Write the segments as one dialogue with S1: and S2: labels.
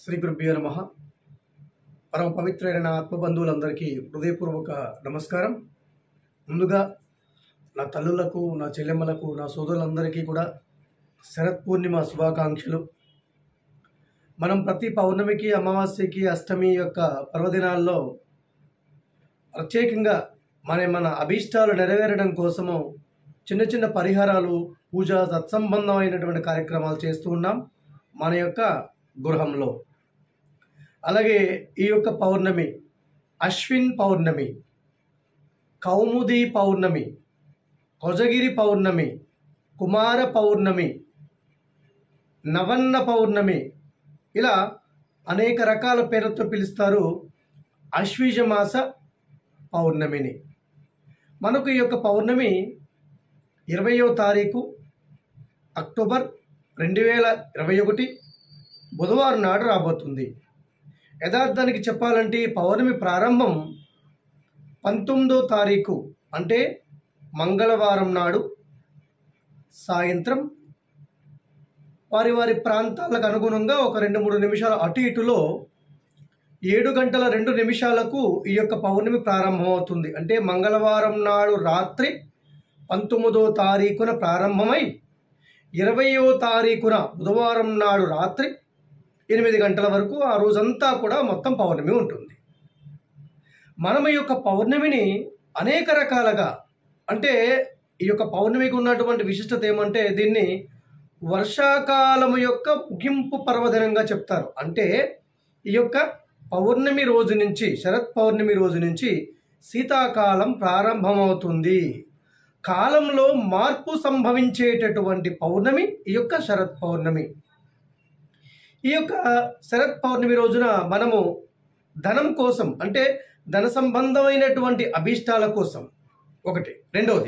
S1: శ్రీ గురుభ్యో నమ పరమ పవిత్రైన నా ఆత్మబంధువులందరికీ హృదయపూర్వక నమస్కారం ముందుగా నా తల్లులకు నా చెల్లెమ్మలకు నా సోదరులందరికీ కూడా శరత్ పూర్ణిమ శుభాకాంక్షలు మనం ప్రతి పౌర్ణమికి అమావాస్యకి అష్టమి యొక్క పర్వదినాల్లో ప్రత్యేకంగా మన మన అభీష్టాలు నెరవేరడం కోసము చిన్న చిన్న పరిహారాలు పూజ సత్సంబంధమైనటువంటి కార్యక్రమాలు చేస్తూ ఉన్నాం మన యొక్క గృహంలో అలాగే ఈ యొక్క పౌర్ణమి అశ్విన్ పౌర్ణమి కౌముది పౌర్ణమి కొజగిరి పౌర్ణమి కుమార పౌర్ణమి నవన్న పౌర్ణమి ఇలా అనేక రకాల పేర్లతో పిలుస్తారు అశ్వీజ మాస పౌర్ణమిని మనకు ఈ యొక్క పౌర్ణమి ఇరవయో తారీఖు అక్టోబర్ రెండు వేల ఇరవై ఒకటి బుధవారం నాడు రాబోతుంది యథార్థానికి చెప్పాలంటే ఈ పౌర్ణమి ప్రారంభం పంతొమ్మిదో తారీఖు అంటే మంగళవారం నాడు సాయంత్రం వారి వారి ప్రాంతాలకు అనుగుణంగా ఒక రెండు మూడు నిమిషాల అటు ఇటులో ఏడు గంటల రెండు నిమిషాలకు ఈ యొక్క పౌర్ణమి ప్రారంభమవుతుంది అంటే మంగళవారం నాడు రాత్రి పంతొమ్మిదో తారీఖున ప్రారంభమై ఇరవయో తారీఖున బుధవారం నాడు రాత్రి ఎనిమిది గంటల వరకు ఆ రోజంతా కూడా మొత్తం పౌర్ణమి ఉంటుంది మనం ఈ యొక్క పౌర్ణమిని అనేక రకాలుగా అంటే ఈ యొక్క పౌర్ణమికి ఉన్నటువంటి విశిష్టత ఏమంటే దీన్ని వర్షాకాలము యొక్క ముగింపు పర్వదినంగా చెప్తారు అంటే ఈ యొక్క పౌర్ణమి రోజు నుంచి శరత్ పౌర్ణమి రోజు నుంచి శీతాకాలం ప్రారంభమవుతుంది కాలంలో మార్పు సంభవించేటటువంటి పౌర్ణమి ఈ యొక్క శరత్ పౌర్ణమి ఈ యొక్క శరత్ పౌర్ణమి రోజున మనము ధనం కోసం అంటే ధన సంబంధమైనటువంటి అభీష్టాల కోసం ఒకటి రెండవది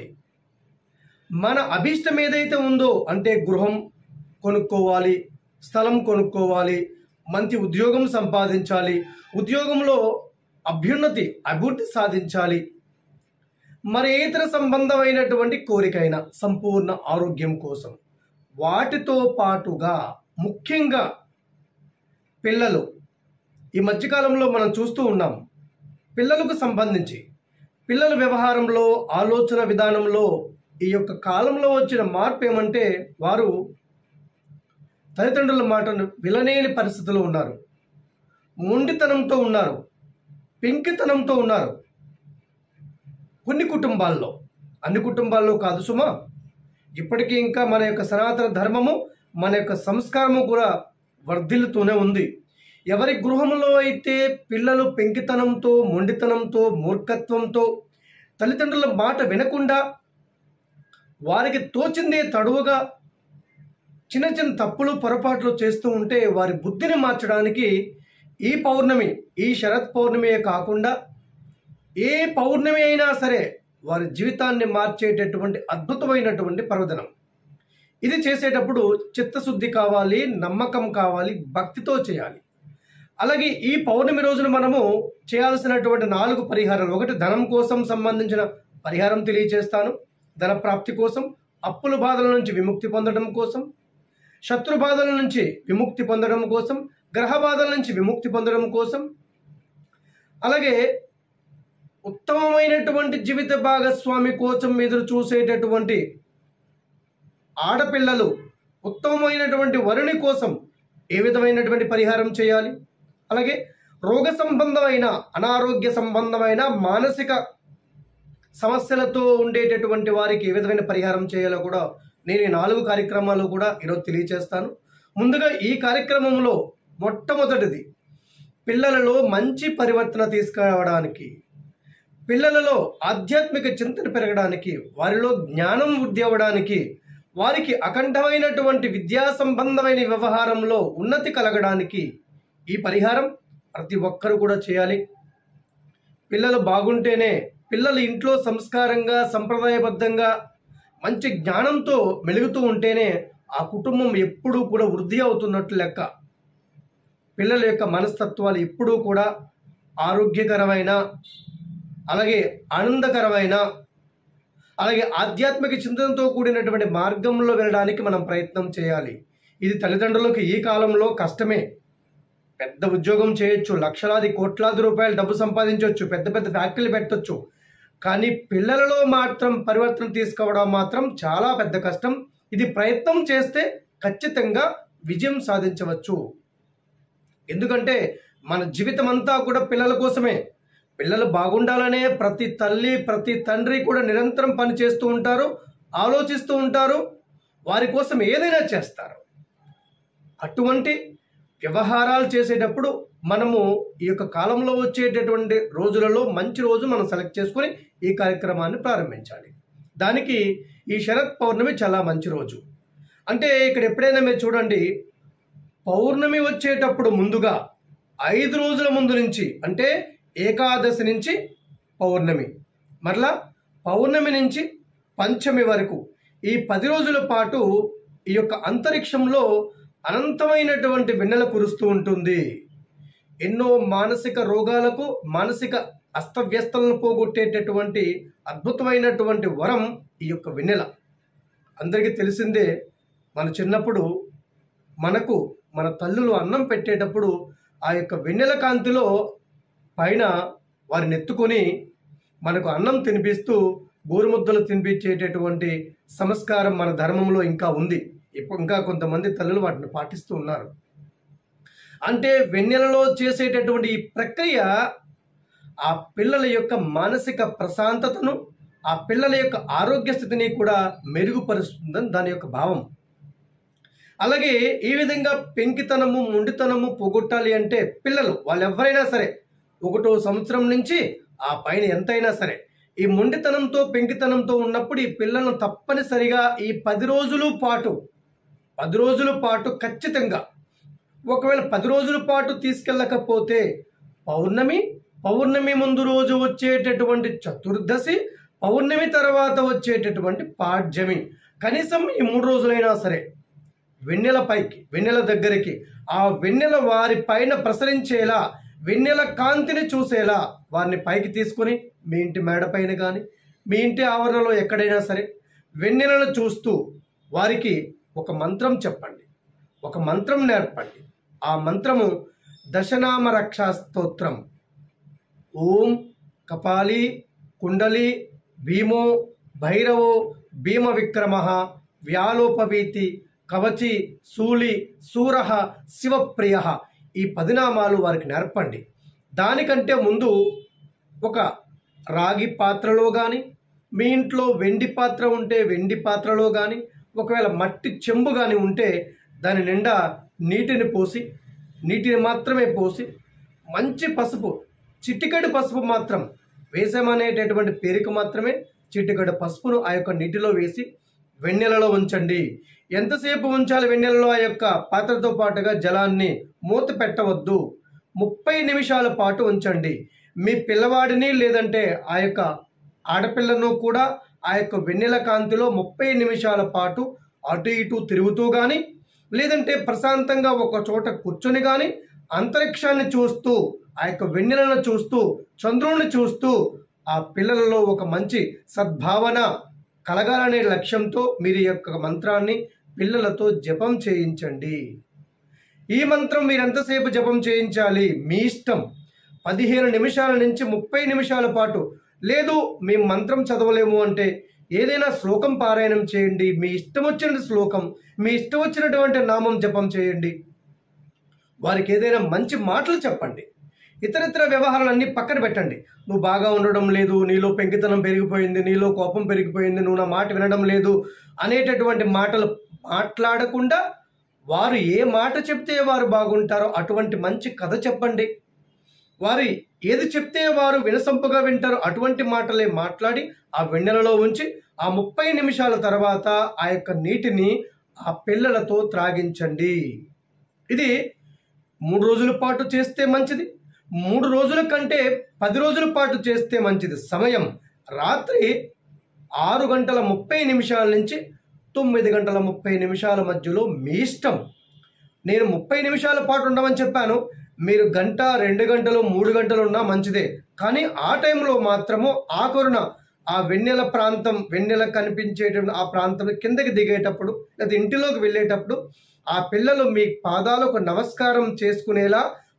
S1: మన అభీష్టం ఏదైతే ఉందో అంటే గృహం కొనుక్కోవాలి స్థలం కొనుక్కోవాలి మంచి ఉద్యోగం సంపాదించాలి ఉద్యోగంలో అభ్యున్నతి అభివృద్ధి సాధించాలి మరి ఇతర సంబంధమైనటువంటి కోరికైన సంపూర్ణ ఆరోగ్యం కోసం వాటితో పాటుగా ముఖ్యంగా పిల్లలు ఈ మధ్యకాలంలో మనం చూస్తూ ఉన్నాం పిల్లలకు సంబంధించి పిల్లల వ్యవహారంలో ఆలోచన విధానంలో ఈ యొక్క కాలంలో వచ్చిన మార్పు ఏమంటే వారు తల్లిదండ్రుల మాటను విలనేని పరిస్థితిలో ఉన్నారు మొండితనంతో ఉన్నారు పెంకితనంతో ఉన్నారు కొన్ని కుటుంబాల్లో అన్ని కుటుంబాల్లో కాదు సుమా ఇప్పటికీ ఇంకా మన యొక్క సనాతన ధర్మము మన యొక్క సంస్కారము కూడా వర్ధిల్లుతూనే ఉంది ఎవరి గృహంలో అయితే పిల్లలు పెంకితనంతో మొండితనంతో మూర్ఖత్వంతో తల్లిదండ్రుల మాట వినకుండా వారికి తోచిందే తడువుగా చిన్న చిన్న తప్పులు పొరపాట్లు చేస్తూ ఉంటే వారి బుద్ధిని మార్చడానికి ఈ పౌర్ణమి ఈ శరత్ పౌర్ణమియే కాకుండా ఏ పౌర్ణమి అయినా సరే వారి జీవితాన్ని మార్చేటటువంటి అద్భుతమైనటువంటి పర్వదినం ఇది చేసేటప్పుడు చిత్తశుద్ధి కావాలి నమ్మకం కావాలి భక్తితో చేయాలి అలాగే ఈ పౌర్ణమి రోజున మనము చేయాల్సినటువంటి నాలుగు పరిహారాలు ఒకటి ధనం కోసం సంబంధించిన పరిహారం తెలియచేస్తాను ధన ప్రాప్తి కోసం అప్పుల బాధల నుంచి విముక్తి పొందడం కోసం శత్రు బాధల నుంచి విముక్తి పొందడం కోసం గ్రహ బాధల నుంచి విముక్తి పొందడం కోసం అలాగే ఉత్తమమైనటువంటి జీవిత భాగస్వామి కోసం ఎదురు చూసేటటువంటి ఆడపిల్లలు ఉత్తమమైనటువంటి వరుని కోసం ఏ విధమైనటువంటి పరిహారం చేయాలి అలాగే రోగ సంబంధమైన అనారోగ్య సంబంధమైన మానసిక సమస్యలతో ఉండేటటువంటి వారికి ఏ విధమైన పరిహారం చేయాలో కూడా నేను ఈ నాలుగు కార్యక్రమాలు కూడా ఈరోజు తెలియచేస్తాను ముందుగా ఈ కార్యక్రమంలో మొట్టమొదటిది పిల్లలలో మంచి పరివర్తన తీసుకురావడానికి పిల్లలలో ఆధ్యాత్మిక చింతన పెరగడానికి వారిలో జ్ఞానం వృద్ధి అవ్వడానికి వారికి అఖండమైనటువంటి విద్యా సంబంధమైన వ్యవహారంలో ఉన్నతి కలగడానికి ఈ పరిహారం ప్రతి ఒక్కరూ కూడా చేయాలి పిల్లలు బాగుంటేనే పిల్లలు ఇంట్లో సంస్కారంగా సంప్రదాయబద్ధంగా మంచి జ్ఞానంతో మెలుగుతూ ఉంటేనే ఆ కుటుంబం ఎప్పుడూ కూడా వృద్ధి అవుతున్నట్లు లెక్క పిల్లల యొక్క మనస్తత్వాలు ఎప్పుడూ కూడా ఆరోగ్యకరమైన అలాగే ఆనందకరమైన అలాగే ఆధ్యాత్మిక చింతనతో కూడినటువంటి మార్గంలో వెళ్ళడానికి మనం ప్రయత్నం చేయాలి ఇది తల్లిదండ్రులకు ఈ కాలంలో కష్టమే పెద్ద ఉద్యోగం చేయొచ్చు లక్షలాది కోట్లాది రూపాయలు డబ్బు సంపాదించవచ్చు పెద్ద పెద్ద ఫ్యాక్టరీలు పెట్టొచ్చు కానీ పిల్లలలో మాత్రం పరివర్తన తీసుకోవడం మాత్రం చాలా పెద్ద కష్టం ఇది ప్రయత్నం చేస్తే ఖచ్చితంగా విజయం సాధించవచ్చు ఎందుకంటే మన జీవితం అంతా కూడా పిల్లల కోసమే పిల్లలు బాగుండాలనే ప్రతి తల్లి ప్రతి తండ్రి కూడా నిరంతరం పనిచేస్తూ ఉంటారు ఆలోచిస్తూ ఉంటారు వారి కోసం ఏదైనా చేస్తారు అటువంటి వ్యవహారాలు చేసేటప్పుడు మనము ఈ యొక్క కాలంలో వచ్చేటటువంటి రోజులలో మంచి రోజు మనం సెలెక్ట్ చేసుకొని ఈ కార్యక్రమాన్ని ప్రారంభించాలి దానికి ఈ శరత్ పౌర్ణమి చాలా మంచి రోజు అంటే ఇక్కడ ఎప్పుడైనా మీరు చూడండి పౌర్ణమి వచ్చేటప్పుడు ముందుగా ఐదు రోజుల ముందు నుంచి అంటే ఏకాదశి నుంచి పౌర్ణమి మరలా పౌర్ణమి నుంచి పంచమి వరకు ఈ పది రోజుల పాటు ఈ యొక్క అంతరిక్షంలో అనంతమైనటువంటి వెన్నెల కురుస్తూ ఉంటుంది ఎన్నో మానసిక రోగాలకు మానసిక అస్తవ్యస్తలను పోగొట్టేటటువంటి అద్భుతమైనటువంటి వరం ఈ యొక్క వెన్నెల అందరికీ తెలిసిందే మన చిన్నప్పుడు మనకు మన తల్లులు అన్నం పెట్టేటప్పుడు ఆ యొక్క వెన్నెల కాంతిలో పైన వారిని ఎత్తుకొని మనకు అన్నం తినిపిస్తూ గోరుముద్దలు తినిపించేటటువంటి సంస్కారం మన ధర్మంలో ఇంకా ఉంది ఇప్పుడు ఇంకా కొంతమంది తల్లులు వాటిని పాటిస్తూ ఉన్నారు అంటే వెన్నెలలో చేసేటటువంటి ఈ ప్రక్రియ ఆ పిల్లల యొక్క మానసిక ప్రశాంతతను ఆ పిల్లల యొక్క ఆరోగ్య స్థితిని కూడా మెరుగుపరుస్తుందని దాని యొక్క భావం అలాగే ఈ విధంగా పెంకితనము మొండితనము పోగొట్టాలి అంటే పిల్లలు వాళ్ళు ఎవరైనా సరే ఒకటో సంవత్సరం నుంచి ఆ పైన ఎంతైనా సరే ఈ మొండితనంతో పెంకితనంతో ఉన్నప్పుడు ఈ పిల్లలను తప్పనిసరిగా ఈ పది రోజుల పాటు పది రోజుల పాటు ఖచ్చితంగా ఒకవేళ పది రోజుల పాటు తీసుకెళ్ళకపోతే పౌర్ణమి పౌర్ణమి ముందు రోజు వచ్చేటటువంటి చతుర్దశి పౌర్ణమి తర్వాత వచ్చేటటువంటి పాడ్యమి కనీసం ఈ మూడు రోజులైనా సరే వెన్నెల పైకి వెన్నెల దగ్గరికి ఆ వెన్నెల వారి పైన ప్రసరించేలా వెన్నెల కాంతిని చూసేలా వారిని పైకి తీసుకొని మీ ఇంటి మేడ పైన కానీ మీ ఇంటి ఆవరణలో ఎక్కడైనా సరే వెన్నెలను చూస్తూ వారికి ఒక మంత్రం చెప్పండి ఒక మంత్రం నేర్పండి ఆ మంత్రము దశనామ రక్షా స్తోత్రం ఓం కపాలి కుండలి భీమో భైరవో భీమ విక్రమ వ్యాలోపవీతి కవచి శూలి సూరహ శివప్రియ ఈ పదినామాలు వారికి నేర్పండి దానికంటే ముందు ఒక రాగి పాత్రలో కానీ మీ ఇంట్లో వెండి పాత్ర ఉంటే వెండి పాత్రలో కానీ ఒకవేళ మట్టి చెంబు కానీ ఉంటే దాని నిండా నీటిని పోసి నీటిని మాత్రమే పోసి మంచి పసుపు చిటికెడు పసుపు మాత్రం వేసామనేటటువంటి పేరుకు మాత్రమే చిటికెడు పసుపును ఆ యొక్క నీటిలో వేసి వెన్నెలలో ఉంచండి ఎంతసేపు ఉంచాలి వెన్నెలలో ఆ యొక్క పాత్రతో పాటుగా జలాన్ని మూత పెట్టవద్దు ముప్పై నిమిషాల పాటు ఉంచండి మీ పిల్లవాడిని లేదంటే ఆ యొక్క ఆడపిల్లను కూడా ఆ యొక్క వెన్నెల కాంతిలో ముప్పై నిమిషాల పాటు అటు ఇటు తిరుగుతూ కానీ లేదంటే ప్రశాంతంగా ఒక చోట కూర్చొని కానీ అంతరిక్షాన్ని చూస్తూ ఆ యొక్క వెన్నెలను చూస్తూ చంద్రుడిని చూస్తూ ఆ పిల్లలలో ఒక మంచి సద్భావన కలగాలనే లక్ష్యంతో మీరు ఈ యొక్క మంత్రాన్ని పిల్లలతో జపం చేయించండి ఈ మంత్రం మీరు ఎంతసేపు జపం చేయించాలి మీ ఇష్టం పదిహేను నిమిషాల నుంచి ముప్పై నిమిషాల పాటు లేదు మేము మంత్రం చదవలేము అంటే ఏదైనా శ్లోకం పారాయణం చేయండి మీ ఇష్టం వచ్చిన శ్లోకం మీ ఇష్టం వచ్చినటువంటి నామం జపం చేయండి వారికి ఏదైనా మంచి మాటలు చెప్పండి ఇతరితర వ్యవహారాలన్నీ పక్కన పెట్టండి నువ్వు బాగా ఉండడం లేదు నీలో పెంకితనం పెరిగిపోయింది నీలో కోపం పెరిగిపోయింది నువ్వు నా మాట వినడం లేదు అనేటటువంటి మాటలు మాట్లాడకుండా వారు ఏ మాట చెప్తే వారు బాగుంటారో అటువంటి మంచి కథ చెప్పండి వారు ఏది చెప్తే వారు వినసొంపుగా వింటారో అటువంటి మాటలే మాట్లాడి ఆ వెన్నెలలో ఉంచి ఆ ముప్పై నిమిషాల తర్వాత ఆ యొక్క నీటిని ఆ పిల్లలతో త్రాగించండి ఇది మూడు రోజుల పాటు చేస్తే మంచిది మూడు రోజుల కంటే పది రోజుల పాటు చేస్తే మంచిది సమయం రాత్రి ఆరు గంటల ముప్పై నిమిషాల నుంచి తొమ్మిది గంటల ముప్పై నిమిషాల మధ్యలో మీ ఇష్టం నేను ముప్పై నిమిషాల పాటు ఉండమని చెప్పాను మీరు గంట రెండు గంటలు మూడు గంటలు ఉన్నా మంచిదే కానీ ఆ టైంలో మాత్రము ఆ కొరున ఆ వెన్నెల ప్రాంతం వెన్నెల కనిపించేటువంటి ఆ ప్రాంతం కిందకి దిగేటప్పుడు లేదా ఇంటిలోకి వెళ్ళేటప్పుడు ఆ పిల్లలు మీ పాదాలకు నమస్కారం చేసుకునేలా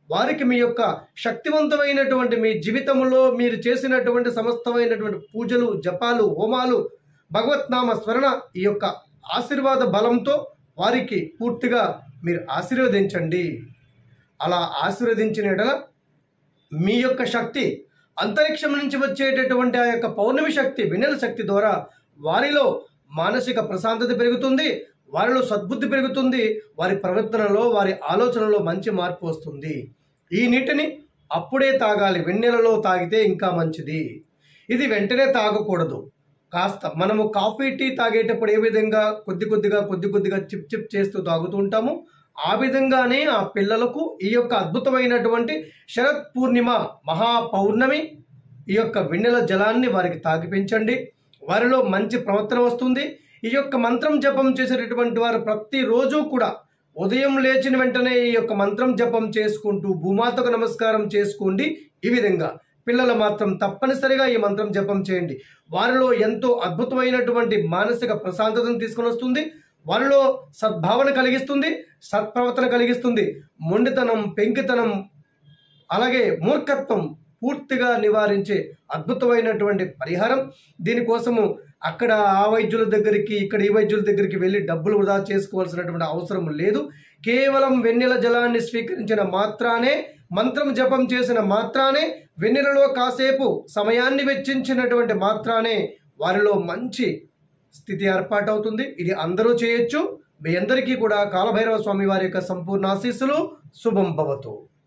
S1: వారికి మీ యొక్క శక్తివంతమైనటువంటి మీ జీవితంలో మీరు చేసినటువంటి సమస్తమైనటువంటి పూజలు జపాలు హోమాలు భగవత్నామ స్మరణ ఈ యొక్క ఆశీర్వాద బలంతో వారికి పూర్తిగా మీరు ఆశీర్వదించండి అలా ఆశీర్వదించిన ఎడల మీ యొక్క శక్తి అంతరిక్షం నుంచి వచ్చేటటువంటి ఆ యొక్క పౌర్ణమి శక్తి వెన్నెల శక్తి ద్వారా వారిలో మానసిక ప్రశాంతత పెరుగుతుంది వారిలో సద్బుద్ధి పెరుగుతుంది వారి ప్రవర్తనలో వారి ఆలోచనలో మంచి మార్పు వస్తుంది ఈ నీటిని అప్పుడే తాగాలి వెన్నెలలో తాగితే ఇంకా మంచిది ఇది వెంటనే తాగకూడదు కాస్త మనము కాఫీ టీ తాగేటప్పుడు ఏ విధంగా కొద్ది కొద్దిగా కొద్ది కొద్దిగా చిప్ చిప్ చేస్తూ తాగుతూ ఉంటాము ఆ విధంగానే ఆ పిల్లలకు ఈ యొక్క అద్భుతమైనటువంటి శరత్ పూర్ణిమ మహా పౌర్ణమి ఈ యొక్క వెన్నెల జలాన్ని వారికి తాగిపించండి వారిలో మంచి ప్రవర్తన వస్తుంది ఈ యొక్క మంత్రం జపం చేసేటటువంటి వారు ప్రతిరోజు కూడా ఉదయం లేచిన వెంటనే ఈ యొక్క మంత్రం జపం చేసుకుంటూ భూమాతకు నమస్కారం చేసుకోండి ఈ విధంగా పిల్లలు మాత్రం తప్పనిసరిగా ఈ మంత్రం జపం చేయండి వారిలో ఎంతో అద్భుతమైనటువంటి మానసిక ప్రశాంతతను తీసుకొని వస్తుంది వారిలో సద్భావన కలిగిస్తుంది సత్ప్రవర్తన కలిగిస్తుంది మొండితనం పెంకితనం అలాగే మూర్ఖత్వం పూర్తిగా నివారించే అద్భుతమైనటువంటి పరిహారం దీనికోసము అక్కడ ఆ వైద్యుల దగ్గరికి ఇక్కడ ఈ వైద్యుల దగ్గరికి వెళ్ళి డబ్బులు వృధా చేసుకోవాల్సినటువంటి అవసరం లేదు కేవలం వెన్నెల జలాన్ని స్వీకరించిన మాత్రానే మంత్రం జపం చేసిన మాత్రానే వెన్నెలలో కాసేపు సమయాన్ని వెచ్చించినటువంటి మాత్రానే వారిలో మంచి స్థితి ఏర్పాటవుతుంది ఇది అందరూ చేయొచ్చు మీ అందరికీ కూడా కాలభైరవ స్వామి వారి యొక్క సంపూర్ణ ఆశీస్సులు శుభం భవతు